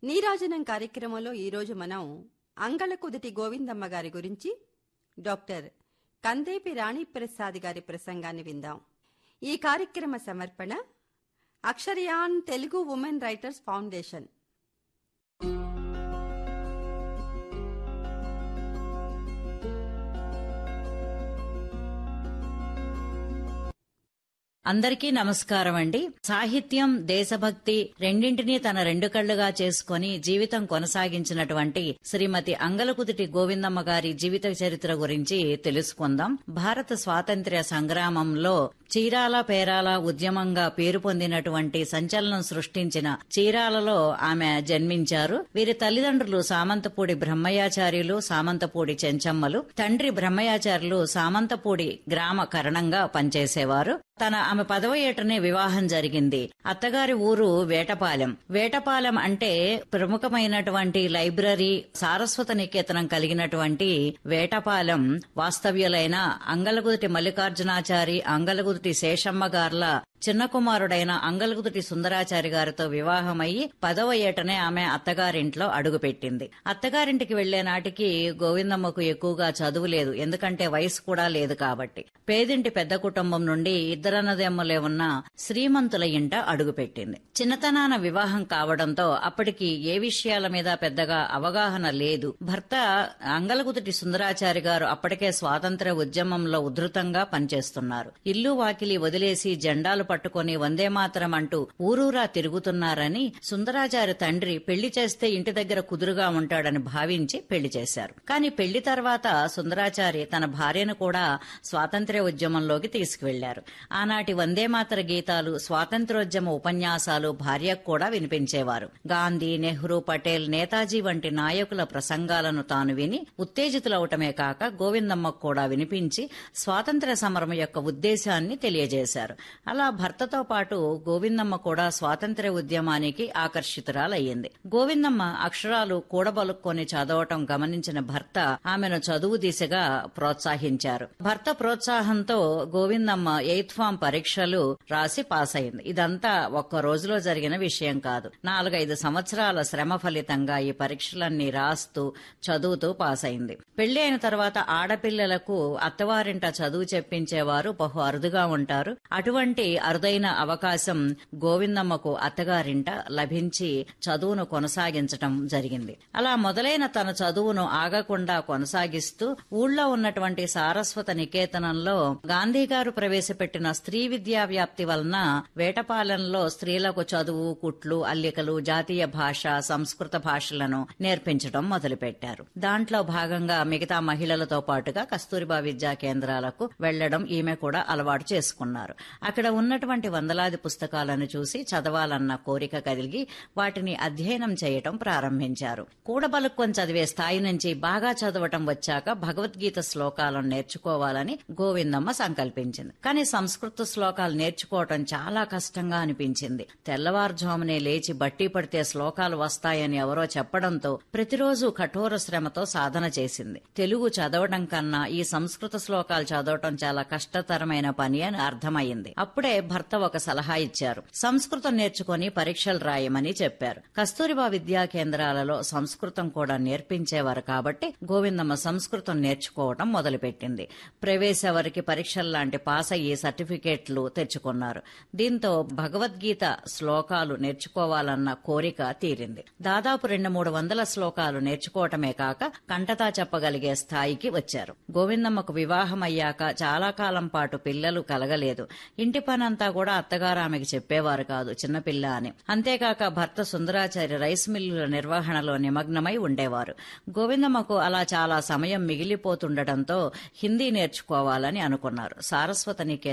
నీరాజనం కార్యక్రమంలో ఈరోజు మనం అంగళ కుదిటి గోవిందమ్మ గారి గురించి డాక్టర్ కందేపి రాణిప్రసాద్ గారి ప్రసంగాన్ని విందాం ఈ కార్యక్రమ సమర్పణ Aksharayan Telugu women writers foundation అందరికీ నమస్కారం అండి సాహిత్యం దేశభక్తి రెండింటినీ తన రెండు కళ్లుగా చేసుకుని జీవితం కొనసాగించినటువంటి శ్రీమతి అంగలకుదిటి గోవిందమ్మ గారి జీవిత చరిత్ర గురించి తెలుసుకుందాం భారత స్వాతంత్ర్య సంగ్రామంలో చీరాల పేరాల ఉద్యమంగా పేరు పొందినటువంటి సంచలనం సృష్టించిన చీరాలలో ఆమె జన్మించారు వీరి తల్లిదండ్రులు సామంతపూడి బ్రహ్మయాచార్యులు సామంతపూడి చెంచమ్మలు తండ్రి బ్రహ్మయాచార్యులు సామంతపూడి గ్రామ కరణంగా పనిచేసేవారు తన ఆమె పదవ ఏటనే వివాహం జరిగింది అత్తగారి ఊరు వేటపాలెం వేటపాలెం అంటే ప్రముఖమైనటువంటి లైబ్రరీ సారస్వత నికేతనం కలిగినటువంటి వేటపాలెం వాస్తవ్యులైన అంగలగుదిటి మల్లికార్జునాచారి అంగలగుదిటి శేషమ్మ గార్ల చిన్న కుమారుడైన అంగలగుదిటి సుందరాచారి గారితో వివాహమయ్యి పదవ ఏటనే ఆమె అత్తగారింట్లో అడుగుపెట్టింది అత్తగారింటికి వెళ్లే నాటికి గోవిందమ్మకు ఎక్కువగా చదువు లేదు ఎందుకంటే వయసు కూడా లేదు కాబట్టి పేదింటి పెద్ద కుటుంబం నుండి ఇద్దరన్నదెమ్మలే ఉన్న శ్రీమంతుల ఇంట అడుగుపెట్టింది చిన్నతనాన వివాహం కావడంతో అప్పటికి ఏ విషయాల మీద పెద్దగా అవగాహన లేదు భర్త అంగలగుదిటి సుందరాచారి గారు అప్పటికే స్వాతంత్ర్య ఉద్యమంలో ఉధృతంగా పనిచేస్తున్నారు ఇల్లు వాకిలి వదిలేసి జెండాలు పట్టుకుని వందే మాత్రం అంటూ ఊరూరా తిరుగుతున్నారని సుందరాచారి తండ్రి పెళ్లి చేస్తే ఇంటి దగ్గర కుదురుగా ఉంటాడని భావించి పెళ్లి చేశారు కానీ పెళ్లి తర్వాత సుందరాచారి తన భార్యను కూడా స్వాతంత్ర్య ఉద్యమంలోకి తీసుకువెళ్లారు ఆనాటి వందే మాతర గీతాలు స్వాతంత్ర్యోద్యమ ఉపన్యాసాలు భార్యకు కూడా వినిపించేవారు గాంధీ నెహ్రూ పటేల్ నేతాజీ వంటి నాయకుల ప్రసంగాలను తాను విని ఉత్తేజితులవటమే కాక గోవిందమ్మకు కూడా వినిపించి స్వాతంత్ర్య సమరం యొక్క ఉద్దేశాన్ని తెలియజేశారు అలా భర్తతో పాటు గోవిందమ్మ కూడా స్వాతంత్ర్య ఉద్యమానికి ఆకర్షితురాలయ్యింది గోవిందమ్మ అక్షరాలు కూడబలుక్కొని చదవటం గమనించిన భర్త ఆమెను చదువు దిశగా ప్రోత్సహించారు భర్త ప్రోత్సాహంతో గోవిందమ్మ ఎయిత్ ఫామ్ పరీక్షలు రాసి పాస్ అయింది ఇదంతా ఒక్క రోజులో జరిగిన విషయం కాదు నాలుగైదు సంవత్సరాల శ్రమ ఫలితంగా ఈ పరీక్షలన్నీ రాస్తూ చదువుతూ పాస్ అయింది పెళ్లి అయిన తర్వాత ఆడపిల్లలకు అత్తవారింట చదువు చెప్పించేవారు బహు అరుదుగా ఉంటారు అటువంటి అరుదైన అవకాశం గోవిందమ్మకు అత్తగారింట లభించి చదువును కొనసాగించటం జరిగింది అలా మొదలైన తన చదువును ఆగకుండా కొనసాగిస్తూ ఊళ్ళో ఉన్నటువంటి సారస్వత నికేతనంలో గాంధీ గారు ప్రవేశపెట్టిన స్త్రీ విద్యా వ్యాప్తి వలన వేటపాలెంలో స్త్రీలకు చదువు కుట్లు అల్లికలు జాతీయ భాష సంస్కృత భాషలను నేర్పించడం మొదలుపెట్టారు దాంట్లో భాగంగా మిగతా మహిళలతో పాటుగా కస్తూరిబా విద్యా కేంద్రాలకు వెళ్లడం ఈమె కూడా అలవాటు చేసుకున్నారు అక్కడ ఉన్నటువంటి వందలాది పుస్తకాలను చూసి చదవాలన్న కోరిక కలిగి వాటిని అధ్యయనం చేయటం ప్రారంభించారు కూడబలుక్కొని చదివే స్థాయి నుంచి బాగా చదవటం వచ్చాక భగవద్గీత శ్లోకాలను నేర్చుకోవాలని గోవిందమ్మ సంకల్పించింది కానీ సంస్కృత శ్లోకాలు నేర్చుకోవటం చాలా కష్టంగా అనిపించింది తెల్లవారుజామునే లేచి బట్టి పడితే శ్లోకాలు వస్తాయని ఎవరో చెప్పడంతో ప్రతిరోజు కఠోర శ్రమతో సాధన చేసింది తెలుగు చదవడం కన్నా ఈ సంస్కృత శ్లోకాలు చదవటం చాలా కష్టతరమైన పని అని అర్థమైంది అప్పుడే భర్త ఒక సలహా ఇచ్చారు సంస్కృతం నేర్చుకుని పరీక్షలు రాయమని చెప్పారు కస్తూరిబా విద్యా కేంద్రాలలో సంస్కృతం కూడా నేర్పించేవారు కాబట్టి గోవిందమ్మ సంస్కృతం నేర్చుకోవటం మొదలుపెట్టింది ప్రవేశ వరకు పరీక్షల లాంటి పాస్ అయ్యి సర్టిఫికేట్లు తెచ్చుకున్నారు దీంతో భగవద్గీత శ్లోకాలు నేర్చుకోవాలన్న కోరిక తీరింది దాదాపు రెండు మూడు వందల శ్లోకాలు నేర్చుకోవటమే కాక కంటతా చెప్పగలిగే స్థాయికి వచ్చారు గోవిందమ్మకు వివాహం అయ్యాక చాలా కాలం పాటు పిల్లలు కలగలేదు ఇంటి పనంతా కూడా అత్తగారు ఆమెకు చెప్పేవారు కాదు చిన్నపిల్ల అని అంతేకాక భర్త సుందరాచారి రైస్ మిల్లుల నిర్వహణలో నిమగ్నమై ఉండేవారు గోవిందమ్మకు అలా చాలా సమయం మిగిలిపోతుండటంతో హిందీ నేర్చుకోవాలని అనుకున్నారు సారస్వత